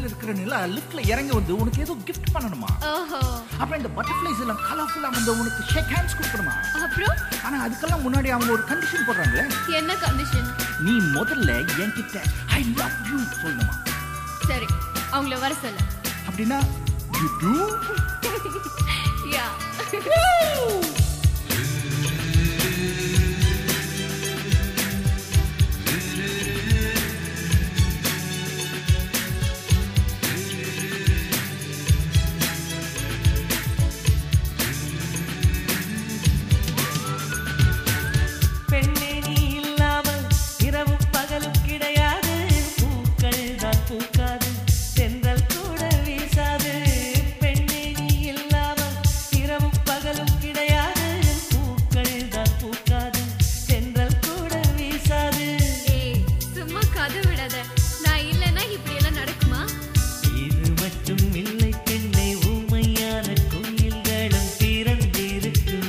பக்கத்துல இருக்கிற நிலா லிஃப்ட்ல இறங்கி வந்து உனக்கு ஏதோ கிஃப்ட் பண்ணணுமா ஓஹோ அப்புறம் இந்த பட்டர்ஃபிளைஸ் எல்லாம் கலர்ஃபுல்லா வந்து உனக்கு ஷேக் ஹேண்ட்ஸ் கொடுக்கணுமா அப்புறம் ஆனா அதுக்கெல்லாம் முன்னாடி அவங்க ஒரு கண்டிஷன் போடுறாங்களே என்ன கண்டிஷன் நீ முதல்ல என்கிட்ட ஐ லவ் யூ சொல்லணுமா சரி அவங்கள வர சொல்லு அப்படின்னா யூ டூ யா பெண்ணே நீ இல்லாமல் இரவும் பகலும் கிடையாது பூக்கள் தான் பூக்காது தென்றல் கூட வீசாது பெண்ணே நீ இல்லாமல் இரவும் பகலும் கிடையாது பூக்கள் தான் பூக்காது தென்றல் கூட வீசாது ஏய் சும்மா கதை விடாத நான் இல்லைன்னா இப்படி எல்லாம் நடக்குமா இது மட்டும் இல்லை பெண்ணை ஊமையான கோயில்களும் திறந்திருக்கும்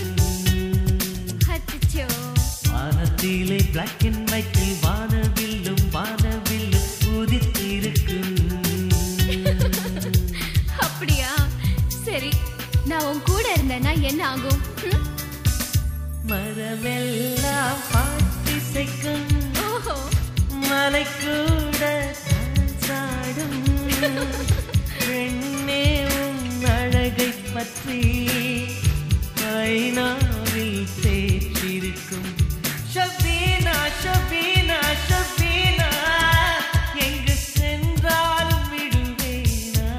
அச்சச்சோ வானத்திலே பிளாக் அண்ட் ஒயிட்டில் வானவில்லும் வானவில்லும் உதித்திருக்கும் அப்படியா சரி நான் உன் கூட இருந்தேன்னா என்ன ஆகும் ம்? மரமெல்லாம் பாட்டிசைக்கும் ஓஹோ மலை கூட சாடும் பெண்ணே உன் அழகை பற்றி ஐநாவில் தேற்றிருக்கும் ஷபீனா ஷபீனா ஷபீனா எங்கு சென்றாலும் விடுவேனா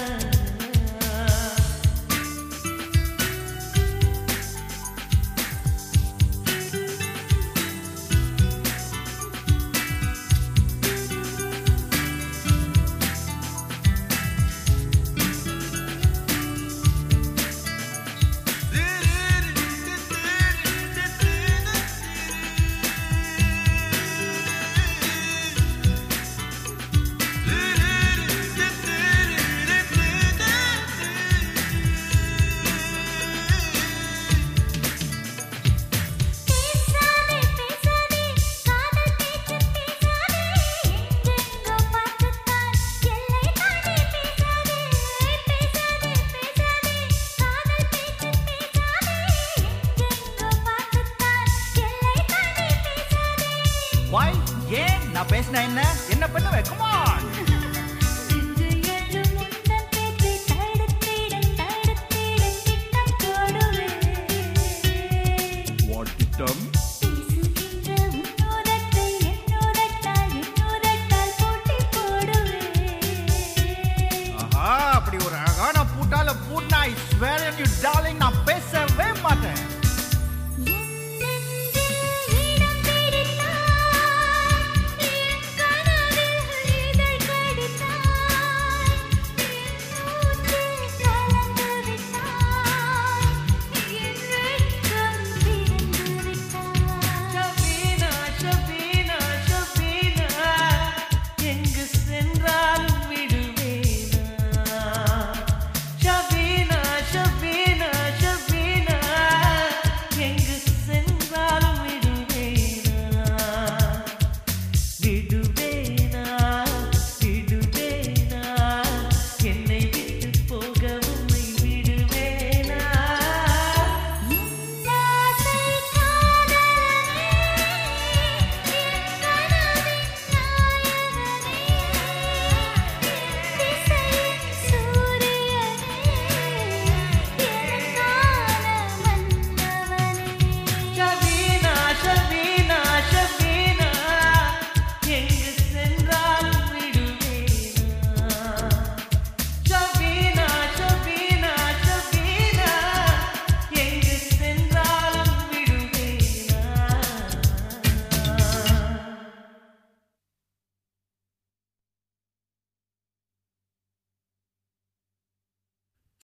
பேசாதே பேசாதே காதல் பேச்சு பேசாதே எங்கெங்கோ பார்த்துத்தான் எல்லை தாண்டி பேசாதே பேசாதே பேசாதே காதல் பேச்சு பேசாதே எங்கெங்கோ பார்த்துத்தான் எல்லை தாண்டி பேசாதே வாய் ஏன் நான் பேசினா என்ன என்ன பண்ணுவேன் கமான் நின்று எழும் உந்தன் பேச்சை தடுத்திட தடுத்திட திட்டம் போடுவேன் வாட் திட்டம் பேசுகின்ற உன்னோதத்தை என்னோதட்டால் என்னோதட்டால் போட்டி போடுவேன் ஆஹா அப்படி ஒரு அழகான பூட்டால பூட்னா ஐ ஸ்வேர் யூ டார்லிங் நான்